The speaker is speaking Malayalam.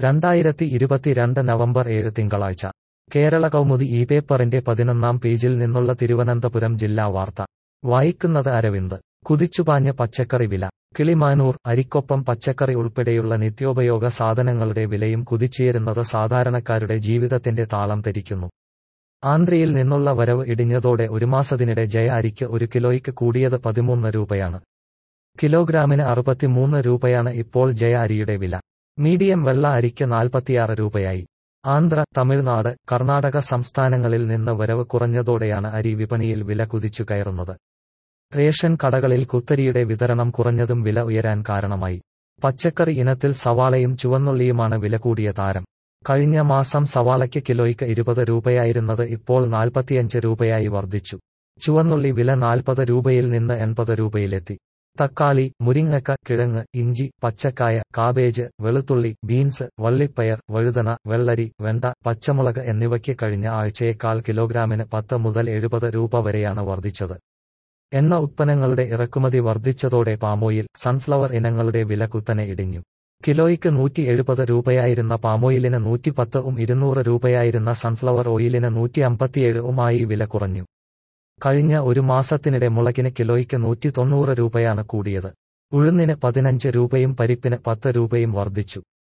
രണ്ടായിരത്തി ഇരുപത്തിരണ്ട് നവംബർ ഏഴ് തിങ്കളാഴ്ച കേരള കൗമുദി ഈ പേപ്പറിന്റെ പതിനൊന്നാം പേജിൽ നിന്നുള്ള തിരുവനന്തപുരം ജില്ലാ വാർത്ത വായിക്കുന്നത് അരവിന്ദ് കുതിച്ചുപാഞ്ഞ പച്ചക്കറി വില കിളിമാനൂർ അരിക്കൊപ്പം പച്ചക്കറി ഉൾപ്പെടെയുള്ള നിത്യോപയോഗ സാധനങ്ങളുടെ വിലയും കുതിച്ചുയരുന്നത് സാധാരണക്കാരുടെ ജീവിതത്തിന്റെ താളം തെറ്റിക്കുന്നു ആന്ധ്രയിൽ നിന്നുള്ള വരവ് ഇടിഞ്ഞതോടെ ഒരു മാസത്തിനിടെ ജയ അരിക്ക് ഒരു കിലോയ്ക്ക് കൂടിയത് പതിമൂന്ന് രൂപയാണ് കിലോഗ്രാമിന് അറുപത്തിമൂന്ന് രൂപയാണ് ഇപ്പോൾ ജയ അരിയുടെ വില മീഡിയം വെള്ള അരിക്ക് നാൽപ്പത്തിയാറ് രൂപയായി ആന്ധ്ര തമിഴ്നാട് കർണാടക സംസ്ഥാനങ്ങളിൽ നിന്ന് വരവ് കുറഞ്ഞതോടെയാണ് അരി വിപണിയിൽ വില കുതിച്ചു കയറുന്നത് റേഷൻ കടകളിൽ കുത്തരിയുടെ വിതരണം കുറഞ്ഞതും വില ഉയരാൻ കാരണമായി പച്ചക്കറി ഇനത്തിൽ സവാളയും ചുവന്നുള്ളിയുമാണ് വില കൂടിയ താരം കഴിഞ്ഞ മാസം സവാളയ്ക്ക് കിലോയ്ക്ക് ഇരുപത് രൂപയായിരുന്നത് ഇപ്പോൾ നാൽപ്പത്തിയഞ്ച് രൂപയായി വർദ്ധിച്ചു ചുവന്നുള്ളി വില നാൽപ്പത് രൂപയിൽ നിന്ന് എൺപത് രൂപയിലെത്തി തക്കാളി മുരിങ്ങക്ക കിഴങ്ങ് ഇഞ്ചി പച്ചക്കായ കാബേജ് വെളുത്തുള്ളി ബീൻസ് വള്ളിപ്പയർ വഴുതന വെള്ളരി വെണ്ട പച്ചമുളക് എന്നിവയ്ക്ക് കഴിഞ്ഞ ആഴ്ചയേക്കാൾ കിലോഗ്രാമിന് പത്ത് മുതൽ എഴുപത് രൂപ വരെയാണ് വർദ്ധിച്ചത് എണ്ണ ഉത്പന്നങ്ങളുടെ ഇറക്കുമതി വർദ്ധിച്ചതോടെ പാമോയിൽ സൺഫ്ലവർ ഇനങ്ങളുടെ വില കുത്തനെ ഇടിഞ്ഞു കിലോയ്ക്ക് നൂറ്റി എഴുപത് രൂപയായിരുന്ന പാമോയിലിന് നൂറ്റിപ്പത്തും ഇരുന്നൂറ് രൂപയായിരുന്ന സൺഫ്ലവർ ഓയിലിന് നൂറ്റി അമ്പത്തിയേഴുമായി വില കുറഞ്ഞു കഴിഞ്ഞ ഒരു മാസത്തിനിടെ മുളകിന് കിലോയ്ക്ക് നൂറ്റി തൊണ്ണൂറ് രൂപയാണ് കൂടിയത് ഉഴുന്നിന് പതിനഞ്ച് രൂപയും പരിപ്പിന് പത്ത് രൂപയും വർദ്ധിച്ചു